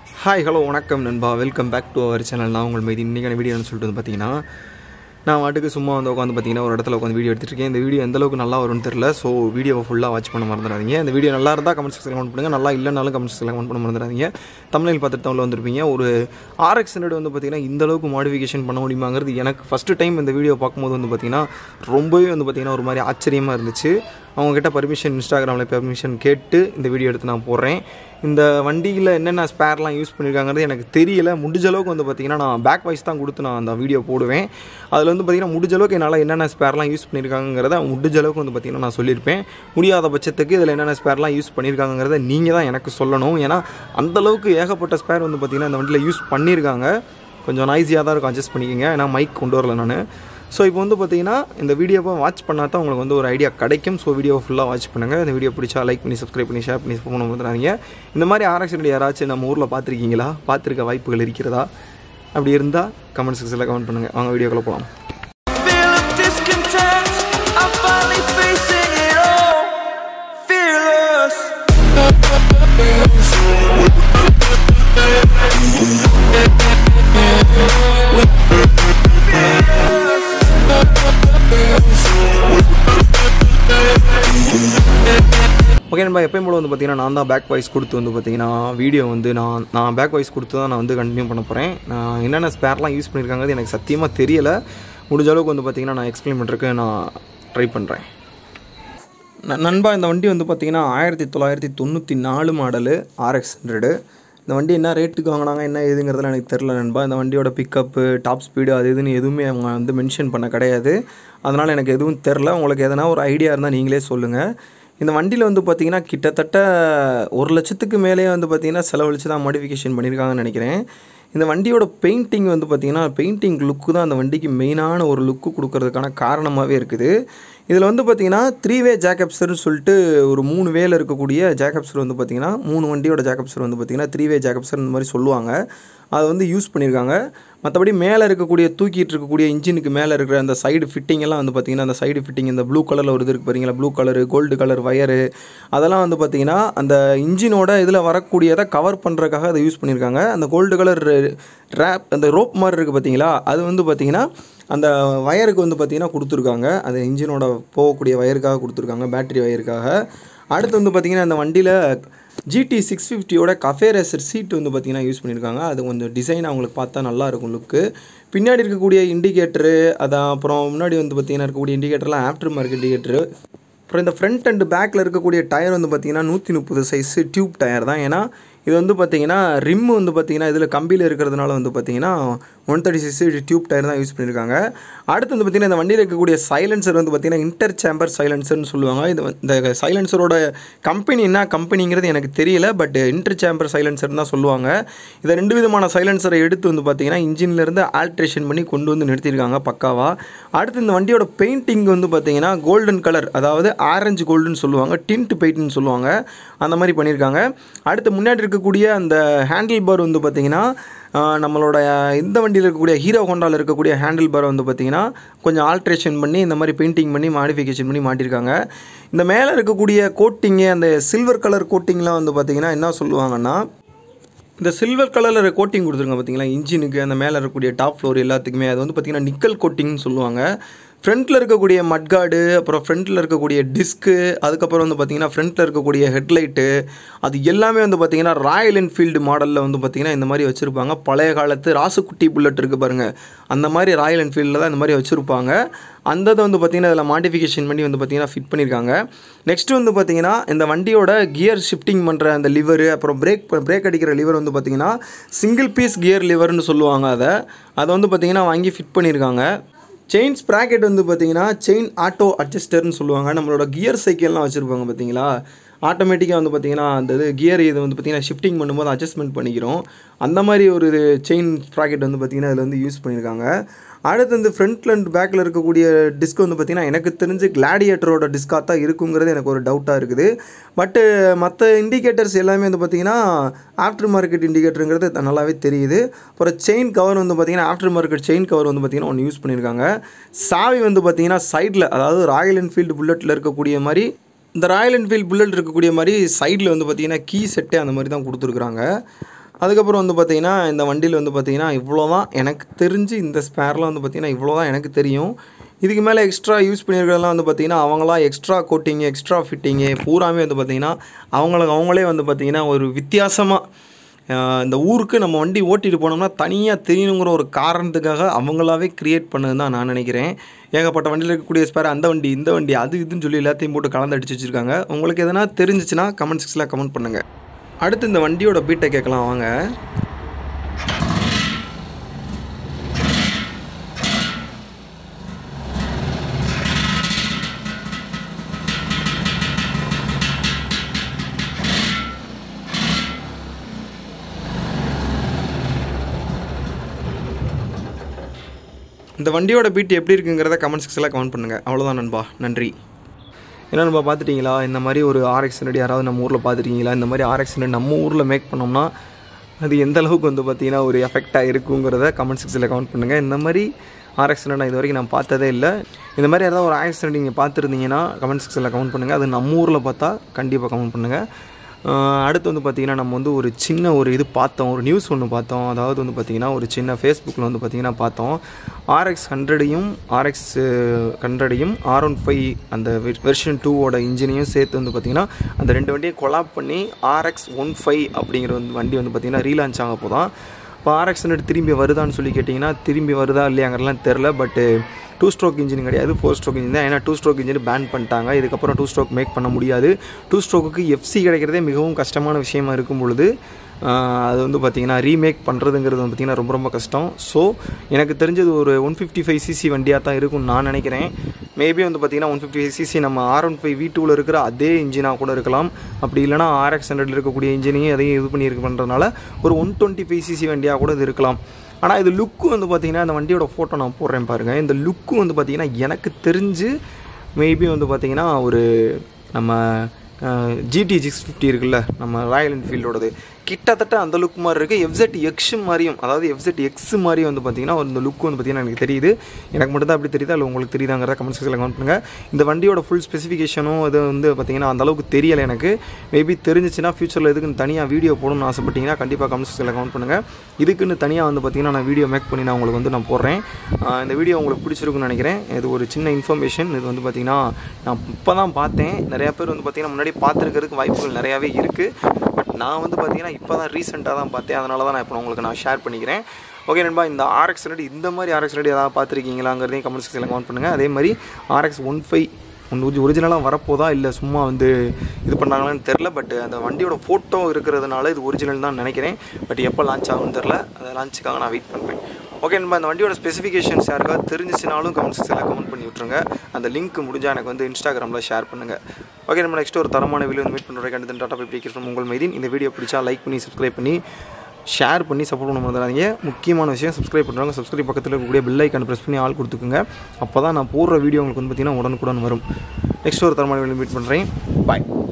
Hi hello வணக்கம் நண்பா welcome back to our channel நான் உங்கள் மீது இன்றைக்கான வீடியோன்னு சொல்லிட்டு வந்து பார்த்தீங்கன்னா நான் வாட்டுக்கு சும்மா வந்து உட்காந்து பார்த்தீங்கன்னா ஒரு இடத்துல உட்காந்து வீடியோ எடுத்துட்டு இருக்கேன் இந்த வீடியோ எந்த அளவுக்கு நல்லா வரும்னு தெரியல ஸோ வீடியோவை ஃபுல்லாக வாட்ச் பண்ண மறந்துடாதீங்க இந்த வீடியோ நல்லா இருந்தால் கமெண்ட் செக்ஷன் கமெண்ட் பண்ணுங்கள் நல்லா இல்லைனாலும் கமெண்ட் செக்ஷன் கமெண்ட் பண்ண மறந்துடாதீங்க தமிழில் பார்த்துட்டு தமிழில் வந்திருப்பீங்க ஒரு ஆர்எக்ஸ் ஹண்ட்ரட் வந்து பார்த்தீங்கன்னா இந்த அளவுக்கு மாடிஃபிகேஷன் பண்ண முடியுமாங்கிறது எனக்கு ஃபஸ்ட்டு டைம் இந்த வீடியோ பார்க்கும்போது வந்து பார்த்தீங்கன்னா ரொம்பவே வந்து பார்த்தீங்கன்னா ஒரு மாதிரி ஆச்சரியமாக இருந்துச்சு அவங்கக்கிட்ட பர்மிஷன் இன்ஸ்டாகிராமில் பர்மிஷன் கேட்டு இந்த வீடியோ எடுத்து நான் போடுறேன் இந்த வண்டியில் என்னென்ன ஸ்பேர்லாம் யூஸ் பண்ணியிருக்காங்கிறது எனக்கு தெரியல முடிஞ்ச அளவுக்கு வந்து பார்த்திங்கன்னா நான் பேக் வாய்ஸ் தான் கொடுத்து நான் அந்த வீடியோ போடுவேன் அதில் வந்து பார்த்திங்கன்னா முடிஞ்ச அளவுக்கு என்னால் என்னென்ன ஸ்பேர்லாம் யூஸ் பண்ணியிருக்காங்கிறத முடிஞ்ச அளவுக்கு வந்து பார்த்திங்கன்னா நான் சொல்லியிருப்பேன் முடியாத பட்சத்துக்கு இதில் என்னென்ன ஸ்பேர்லாம் யூஸ் பண்ணியிருக்காங்கிறத நீங்கள் தான் எனக்கு சொல்லணும் ஏன்னா அந்தளவுக்கு ஏகப்பட்ட ஸ்பேர் வந்து பார்த்திங்கன்னா இந்த வண்டியில் யூஸ் பண்ணியிருக்காங்க கொஞ்சம் நாய்ஸியாக தான் இருக்கும் அட்ஜஸ்ட் பண்ணிக்கோங்க ஏன்னா மைக் கொண்டு வரல நான் ஸோ இப்போ வந்து பார்த்தீங்கன்னா இந்த வீடியோவை வாட்ச் பண்ணால் தான் உங்களுக்கு வந்து ஒரு ஐடியா கிடைக்கும் ஸோ வீடியோவை ஃபுல்லாக வாட்ச் பண்ணுங்கள் இந்த வீடியோ பிடிச்சா லைக் பண்ணி சப்ஸ்கிரைப் பண்ணி ஷேர் பண்ணி போன வந்துடாதீங்க இந்த மாதிரி ஆர்எக்ஸ் யாராச்சும் நம்ம ஊரில் பார்த்துருக்கீங்களா பார்த்துருக்க வாய்ப்புகள் இருக்கிறதா அப்படி இருந்தால் கமெண்ட் செக்ஷனில் கமெண்ட் பண்ணுங்கள் வாங்க வீடியோக்குள்ளே போகலாம் Feel of discontent. I'm finally facing it all. Fearless. Okay நண்பா எப்பயும் போல வந்து பார்த்தீங்கன்னா நான் தான் பேக் வாய்ஸ் கொடுத்து வந்து பார்த்தீங்கன்னா வீடியோ வந்து நான் நான் பேக் வாய்ஸ் கொடுத்து தான் நான் வந்து கண்டினியூ பண்ண போகிறேன் நான் என்னென்ன ஸ்பேர்லாம் யூஸ் பண்ணியிருக்காங்கிறது எனக்கு சத்தியமாக தெரியல முடிஞ்ச அளவுக்கு வந்து பார்த்தீங்கன்னா நான் எக்ஸ்பிளைன் பண்ணுறதுக்கு நான் ட்ரை பண்ணுறேன் ந- நண்பா இந்த வண்டி வந்து பார்த்தீங்கன்னா ஆயிரத்தி தொள்ளாயிரத்தி தொண்ணூற்றி நாலு மாடலு ஆர்எக்ஸ் ஹண்ட்ரடு இந்த வண்டி என்ன ரேட்டுக்கு வாங்கினாங்க என்ன ஏதுங்கிறதுல எனக்கு தெரில நண்பா இந்த வண்டியோட பிக்கப்பு டாப் ஸ்பீடு அது இதுன்னு எதுவுமே அவங்க வந்து மென்ஷன் பண்ண கிடையாது அதனால் எனக்கு எதுவும் தெரில உங்களுக்கு எதனா ஒரு ஐடியா இருந்தால் நீங்களே சொல்லுங்கள் இந்த வண்டியில் வந்து பார்த்தீங்கன்னா கிட்டத்தட்ட ஒரு லட்சத்துக்கு மேலேயே வந்து பார்த்தீங்கன்னா செலவழித்து தான் மாடிஃபிகேஷன் பண்ணியிருக்காங்கன்னு நினைக்கிறேன் இந்த வண்டியோட பெயிண்டிங் வந்து பார்த்தீங்கன்னா பெயிண்டிங் லுக்கு தான் அந்த வண்டிக்கு மெயினான ஒரு லுக்கு கொடுக்கறதுக்கான காரணமாகவே இருக்குது இதில் வந்து பார்த்தீங்கன்னா த்ரீ வே ஜாக்கப்ஸர்னு சொல்லிட்டு ஒரு மூணு வேல இருக்கக்கூடிய ஜாக்கப்ஸர் வந்து பார்த்தீங்கன்னா மூணு வண்டியோட ஜாக்கப்ஸர் வந்து பார்த்தீங்கன்னா த்ரீ வே ஜாக்கப்ஸர் இந்த மாதிரி சொல்லுவாங்க அதை வந்து யூஸ் பண்ணியிருக்காங்க மற்றபடி மேலே இருக்கக்கூடிய தூக்கிட்டு இருக்கக்கூடிய இன்ஜினுக்கு மேலே இருக்கிற அந்த சைடு ஃபிட்டிங் எல்லாம் வந்து பார்த்தீங்கன்னா அந்த சைடு ஃபிட்டிங் இந்த ப்ளூ கலரில் ஒரு இது இருக்கு பாருங்களா blue colour gold colour wire அதெல்லாம் வந்து பார்த்தீங்கன்னா அந்த இன்ஜினோட இதில் வரக்கூடியதை கவர் பண்ணுறதுக்காக அதை யூஸ் பண்ணியிருக்காங்க அந்த கோல்டு கலர் ரேப் அந்த ரோப் மாதிரி இருக்குது பார்த்தீங்களா அது வந்து பார்த்தீங்கன்னா அந்த வயருக்கு வந்து பார்த்தீங்கன்னா கொடுத்துருக்காங்க அது இன்ஜினோட போகக்கூடிய வயருக்காக கொடுத்துருக்காங்க பேட்டரி வயருக்காக அடுத்து வந்து பார்த்தீங்கன்னா அந்த வண்டியில் ஜிடி சிக்ஸ் ஃபிஃப்டியோட கஃபே ரேசர் சீட் வந்து பார்த்தீங்கன்னா யூஸ் பண்ணியிருக்காங்க அது கொஞ்சம் டிசைன் அவங்களுக்கு பார்த்தா நல்லா இருக்கும் லுக்கு பின்னாடி இருக்கக்கூடிய இண்டிகேட்டரு அதான் அப்புறம் முன்னாடி வந்து பார்த்தீங்கன்னா இருக்கக்கூடிய இண்டிகேட்டர்லாம் ஆஃப்டர் மார்க் இண்டிகேட்டரு அப்புறம் இந்த ஃப்ரண்ட் அண்ட் பேக்கில் இருக்கக்கூடிய டயர் வந்து பார்த்தீங்கன்னா நூற்றி முப்பது சைஸு டியூப் டயர் தான் ஏன்னா இது வந்து பார்த்தீங்கன்னா ரிம் வந்து பார்த்தீங்கன்னா இதில் கம்பியில் இருக்கிறதுனால வந்து பார்த்தீங்கன்னா one thirty six tube tyre தான் யூஸ் பண்ணியிருக்காங்க அடுத்து வந்து பார்த்தீங்கன்னா இந்த வண்டியில் இருக்கக்கூடிய சைலன்சர் வந்து பார்த்தீங்கன்னா இன்டர் சேம்பர் சைலன்சர்னு சொல்லுவாங்க இது வந்து- இந்த சைலன்சரோட கம்பெனி என்ன கம்பெனிங்கிறது எனக்கு தெரியல பட் இன்டர் சேம்பர் சைலன்சர் தான் சொல்லுவாங்க இதை ரெண்டு விதமான சைலன்சரை எடுத்து வந்து பார்த்தீங்கன்னா இன்ஜின்லேருந்து ஆல்ட்ரேஷன் பண்ணி கொண்டு வந்து நிறுத்தியிருக்காங்க பக்காவா அடுத்து இந்த வண்டியோட பெயிண்டிங் வந்து பார்த்தீங்கன்னா கோல்டன் கலர் அதாவது ஆரஞ்சு கோல்டுன்னு சொல்லுவாங்க டிண்ட் பெயிண்ட்னு சொல்லுவாங்க அந்த மாதிரி பண்ணியிருக்காங்க அடுத்து முன்னாடி இருக்கக்கூடிய அந்த ஹேண்டில் பார் வந்து பார்த்தீங்கன்னா ஆஹ், நம்மளோட இந்த வண்டியில் இருக்கக்கூடிய ஹீரோ ஹோண்டாவில் இருக்கக்கூடிய ஹேண்டில் பாரை வந்து பார்த்தீங்கன்னா கொஞ்சம் ஆல்ட்ரேஷன் பண்ணி இந்த மாதிரி பெயிண்டிங் பண்ணி மாடிஃபிகேஷன் பண்ணி மாட்டியிருக்காங்க இந்த மேலே இருக்கக்கூடிய கோட்டிங்கு அந்த சில்வர் கலர் கோட்டிங்லாம் வந்து பார்த்தீங்கன்னா என்ன சொல்லுவாங்கன்னா இந்த சில்வர் கலரில் கோட்டிங் கொடுத்துருங்க பார்த்தீங்களா இன்ஜினுக்கு அந்த மேலே இருக்கக்கூடிய டாப் ஃப்ளோர் எல்லாத்துக்குமே அது வந்து பார்த்தீங்கன்னா நிக்கல் கோட்டிங்னு சொல்லுவாங்க ஃப்ரண்ட்டில் இருக்கக்கூடிய மட்கார்டு அப்புறம் ஃப்ரண்ட்டில் இருக்கக்கூடிய டிஸ்க்கு அதுக்கப்புறம் வந்து பார்த்தீங்கன்னா ஃப்ரண்ட்டில் இருக்கக்கூடிய ஹெட்லைட்டு அது எல்லாமே வந்து பார்த்தீங்கன்னா ராயல் என்ஃபீல்டு மாடலில் வந்து பார்த்தீங்கன்னா இந்த மாதிரி வச்சுருப்பாங்க பழைய காலத்து ராசுக்குட்டி புல்லட் இருக்குது பாருங்கள் அந்த மாதிரி ராயல் என்ஃபீல்டில் தான் இந்த மாதிரி வச்சுருப்பாங்க அந்த இதை வந்து பார்த்தீங்கன்னா இதில் மாடிஃபிகேஷன் பண்ணி வந்து பார்த்தீங்கன்னா ஃபிட் பண்ணியிருக்காங்க நெக்ஸ்ட் வந்து பார்த்தீங்கன்னா இந்த வண்டியோட கியர் ஷிஃப்டிங் பண்ணுற அந்த லிவரு அப்புறம் பிரேக் பிரேக் அடிக்கிற லிவர் வந்து பார்த்தீங்கன்னா சிங்கிள் பீஸ் கியர் லிவர்னு சொல்லுவாங்க அதை அதை வந்து பார்த்தீங்கன்னா வாங்கி ஃபிட் பண்ணியிருக்காங்க செயின் ஸ்ப்ராக்கெட் வந்து பார்த்தீங்கன்னா செயின் ஆட்டோ அட்ஜஸ்டர்னு சொல்லுவாங்க நம்மளோட கியர் சைக்கிள்லாம் வச்சுருப்பாங்க பார்த்தீங்களா ஆட்டோமேட்டிக்காக வந்து பார்த்தீங்கன்னா அந்த இது கியர் இது வந்து பார்த்தீங்கன்னா ஷிஃப்டிங் பண்ணும்போது அட்ஜஸ்ட்மெண்ட் பண்ணிக்கிறோம் அந்த மாதிரி ஒரு செயின் ஸ்ப்ராக்கெட் வந்து பார்த்தீங்கன்னா இதில் வந்து யூஸ் பண்ணியிருக்காங்க அடுத்து வந்து ஃப்ரண்ட்ல அண்ட் பேக்கில் இருக்கக்கூடிய டிஸ்க் வந்து பார்த்தீங்கன்னா எனக்கு தெரிஞ்சு கிளாடியேட்டரோட டிஸ்காக தான் இருக்குங்கிறது எனக்கு ஒரு டவுட்டாக இருக்குது பட்டு மற்ற இண்டிகேட்டர்ஸ் எல்லாமே வந்து பார்த்தீங்கன்னா ஆஃப்டர் மார்க்கெட் இண்டிகேட்டருங்கிறது த- நல்லாவே தெரியுது அப்புறம் செயின் கவர் வந்து பார்த்தீங்கன்னா ஆஃப்டர் மார்க்கெட் செயின் கவர் வந்து பார்த்தீங்கன்னா ஒன்று யூஸ் பண்ணியிருக்காங்க சாவி வந்து பார்த்தீங்கன்னா சைடில் அதாவது ராயல் என்ஃபீல்டு புல்லட்டில் இருக்கக்கூடிய மாதிரி இந்த ராயல் என்ஃபீல்டு புல்லட் இருக்கக்கூடிய மாதிரி சைடில் வந்து பார்த்தீங்கன்னா கீ செட்டு அந்த மாதிரி தான் கொடுத்துருக்குறாங்க அதுக்கப்புறம் வந்து பார்த்திங்கன்னா இந்த வண்டியில் வந்து பார்த்திங்கன்னா இவ்வளோ தான் எனக்கு தெரிஞ்சு இந்த ஸ்பேரில் வந்து பார்த்திங்கன்னா இவ்வளோ தான் எனக்கு தெரியும் இதுக்கு மேலே எக்ஸ்ட்ரா யூஸ் பண்ணியிருக்கிறதெல்லாம் வந்து பார்த்திங்கன்னா அவங்களாம் எக்ஸ்ட்ரா கோட்டிங்கு எக்ஸ்ட்ரா ஃபிட்டிங்கு பூராமே வந்து பார்த்திங்கன்னா அவங்களுக்கு அவங்களே வந்து பார்த்திங்கன்னா ஒரு வித்தியாசமாக ஆஹ் இந்த ஊருக்கு நம்ம வண்டி ஓட்டிட்டு போனோம்னா தனியாக தெரியணுங்கிற ஒரு காரணத்துக்காக அவங்களாவே கிரியேட் பண்ணது தான் நான் நினைக்கிறேன் ஏகப்பட்ட வண்டியில் இருக்கக்கூடிய ஸ்பேர் அந்த வண்டி இந்த வண்டி அது இதுன்னு சொல்லி எல்லாத்தையும் போட்டு கலந்து அடிச்சு வச்சுருக்காங்க உங்களுக்கு எதனா தெரிஞ்சிச்சுன்னா கமெண்ட் செக்ஷனில் கமெண்ட் பண்ணுங்கள் அடுத்து இந்த வண்டியோட பீட்டை கேட்கலாம் வாங்க இந்த வண்டியோட பீட் எப்படி இருக்குங்கிறத கமெண்ட் செக்ஷனில் கமெண்ட் பண்ணுங்கள் அவ்வளோதான் நண்பா நன்றி என்ன நண்பா பார்த்துட்டீங்களா இந்த மாதிரி ஒரு ஆர்எக்ஸ் ஹண்ட்ரட் யாராவது நம்ம ஊரில் பார்த்துருக்கீங்களா இந்த மாதிரி ஆர்எக்ஸ் ஹண்ட்ரட் நம்ம ஊரில் மேக் பண்ணோம்னா அது எந்த அளவுக்கு வந்து பார்த்தீங்கன்னா ஒரு எஃபெக்டாக இருக்குங்கிறத கமெண்ட் செக்ஷனில் கமெண்ட் பண்ணுங்கள் இந்த மாதிரி ஆர்எக்ஸ் ஹண்ட்ரட் நான் இது வரைக்கும் நான் பார்த்ததே இல்லை இந்த மாதிரி ஏதாவது ஒரு ஆக்சிடென்ட் நீங்கள் பார்த்துருந்தீங்கன்னா கமெண்ட் செக்ஷனில் கமெண்ட் பண்ணுங்கள் அது நம்ம ஊரில் பார்த்தா கண்டிப்பாக கமெண்ட் பண்ணுங்கள் ஆஹ் அடுத்து வந்து பார்த்திங்கன்னா நம்ம வந்து ஒரு சின்ன ஒரு இது பார்த்தோம் ஒரு நியூஸ் ஒன்று பார்த்தோம் அதாவது வந்து பார்த்திங்கன்னா ஒரு சின்ன ஃபேஸ்புக்கில் வந்து பார்த்திங்கன்னா பார்த்தோம் ஆர்எக்ஸ் ஹண்ட்ரடையும் ஆர்எக்ஸ் ஹண்ட்ரடையும் ஆர் ஒன் ஃபைவ் அந்த வெர்ஷன் டூவோட இன்ஜினையும் சேர்த்து வந்து பார்த்திங்கன்னா அந்த ரெண்டு வண்டியும் கொலாப் பண்ணி ஆர்எக்ஸ் ஒன் ஃபைவ் அப்படிங்கிற வந்து வண்டி வந்து பார்த்திங்கன்னா ரீலான்ச் ஆக போதான் இப்போ ஆர்எக்ஸ் ஹண்ட்ரட் திரும்பி வருதான்னு சொல்லி கேட்டிங்கன்னா திரும்பி வருதா இல்லையாங்கிறலாம் தெரில பட்டு டூ ஸ்ட்ரோக் இன்ஜின் கிடையாது ஃபோர் ஸ்ட்ரோக் இன்ஜின் தான் ஏன்னா டூ ஸ்ட்ரோக் இன்ஜின் பேன் பண்ணிட்டாங்க இதுக்கப்புறம் டூ ஸ்ட்ரோக் மேக் பண்ண முடியாது டூ ஸ்ட்ரோக்குக்கு எஃப்சி கிடைக்கிறதே மிகவும் கஷ்டமான விஷயமா இருக்கும் பொழுது ஆஹ், அது வந்து பார்த்திங்கன்னா ரீமேக் பண்ணுறதுங்கிறது வந்து பார்த்திங்கன்னா ரொம்ப ரொம்ப கஷ்டம் ஸோ எனக்கு தெரிஞ்சது ஒரு ஒன் ஃபிஃப்டி ஃபைவ் சிசி வண்டியாக தான் இருக்கும்னு நான் நினைக்கிறேன் மேபி வந்து பார்த்திங்கன்னா ஒன் ஃபிஃப்டி ஃபைவ் சிசி நம்ம ஆர் ஒன் ஃபைவ் வி டூவில் இருக்கிற அதே இன்ஜினாக கூட இருக்கலாம் அப்படி இல்லைனா ஆர்எக்ஸ் ஹண்ட்ரட்ல இருக்கக்கூடிய இன்ஜினையும் அதையும் இது பண்ணி இருக்கு பண்ணுறதுனால ஒரு ஒன் டுவெண்ட்டி ஃபைவ் சிசி வண்டியாக கூட இது இருக்கலாம் ஆனால் இது லுக்கு வந்து பார்த்திங்கன்னா அந்த வண்டியோட ஃபோட்டோ நான் போடுறேன் பாருங்கள் இந்த லுக்கு வந்து பார்த்திங்கன்னா எனக்கு தெரிஞ்சு மேபி வந்து பார்த்திங்கன்னா ஒரு நம்ம ஜிடி சிக்ஸ் ஃபிஃப்டி இருக்குல்ல நம்ம ராயல் என்ஃபீல்டோடது கிட்டத்தட்ட அந்த லுக் மாதிரி இருக்குது எஃப்செட் எக்ஸ் மாதிரியும் அதாவது எஃப்செட் எக்ஸ் மாதிரி வந்து பார்த்திங்கன்னா இந்த லுக் வந்து பார்த்திங்கன்னா எனக்கு தெரியுது எனக்கு மட்டும் தான் அப்படி தெரியுதா இல்லை உங்களுக்கு தெரியுதாங்கிறத கமெண்ட் செக்ஷனில் கமெண்ட் பண்ணுங்கள் இந்த வண்டியோட ஃபுல் ஸ்பெசிஃபிகேஷனும் இது வந்து பார்த்திங்கன்னா அந்த அளவுக்கு தெரியலை எனக்கு மேபி தெரிஞ்சிச்சுன்னா ஃபியூச்சரில் இதுக்குன்னு தனியாக வீடியோ போடணும்னு ஆசைப்பட்டீங்கன்னா கண்டிப்பாக கமெண்ட் செக்ஷனில் கமெண்ட் பண்ணுங்கள் இதுக்குன்னு தனியாக வந்து பார்த்திங்கன்னா நான் வீடியோ மேக் பண்ணி நான் உங்களுக்கு வந்து நான் போடுறேன் ஆஹ் இந்த வீடியோ உங்களுக்கு பிடிச்சிருக்குன்னு நினைக்கிறேன் இது ஒரு சின்ன இன்ஃபர்மேஷன் இது வந்து பார்த்திங்கன்னா நான் இப்போ தான் பார்த்தேன் நிறையா பேர் வந்து பார்த்திங்கன்னா முன்னாடி பார்த்துருக்கிறதுக்கு வாய்ப்புகள் நிறையாவே இருக்குது பட் நான் வந்து பார்த்திங்கன்னா இப்போ தான் ரீசெண்டாக தான் பார்த்தேன் அதனால தான் நான் இப்போ உங்களுக்கு நான் ஷேர் பண்ணிக்கிறேன் ஓகே நண்பா இந்த ஆர்எக்ஸ் ரெடி இந்த மாதிரி ஆர்எக்ஸ் ரெடி ஏதாவது பார்த்துருக்கீங்களாங்கிறதையும் கமெண்ட் செக்ஷனில் கமெண்ட் பண்ணுங்கள் அதே மாதிரி ஆர்எக்ஸ் ஒன் ஃபைவ் ஒன்று ஒரிஜினலாக வரப்போதா இல்லை சும்மா வந்து இது பண்ணாங்களான்னு தெரில பட் அந்த வண்டியோட ஃபோட்டோ இருக்கிறதுனால இது ஒரிஜினல் தான் நினைக்கிறேன் பட் எப்போ லான்ச் ஆகும்னு தெரில அந்த லான்ச்சுக்காக நான் வெயிட் பண்ணுறேன் ஓகே நண்பா இந்த வண்டியோட ஸ்பெசிஃபிகேஷன்ஸ் யாருக்காவது தெரிஞ்சிச்சுனாலும் கமெண்ட் செக்ஷனில் கமெண்ட் பண்ணி விட்ருங்க அந்த லிங்க் முடிஞ்சால் எனக்கு வந்து இன்ஸ்டாகிராமில் ஷேர் பண்ணுங்கள் ஓகே நம்ம நெக்ஸ்ட் ஒரு தரமான வீடியோ வந்து மீட் பண்ணுற கண்டு டாட்டா போய் பிடிக்கிறோம் உங்கள் மைதீன் இந்த வீடியோ பிடிச்சா லைக் பண்ணி சப்ஸ்கிரைப் பண்ணி ஷேர் பண்ணி சப்போர்ட் பண்ண மறந்துடாதீங்க முக்கியமான விஷயம் சப்ஸ்கிரைப் பண்ணுறாங்க சப்ஸ்கிரைப் பக்கத்தில் இருக்கக்கூடிய பெல் ஐக்கான் ப்ரெஸ் பண்ணி ஆள் கொடுத்துக்குங்க அப்போ தான் நான் போடுற வீடியோ உங்களுக்கு வந்து பார்த்திங்கன்னா உடனுக்குடன் வரும் நெக்ஸ்ட் ஒரு தரமான வீடியோ மீட் பண்ணுறேன் பாய்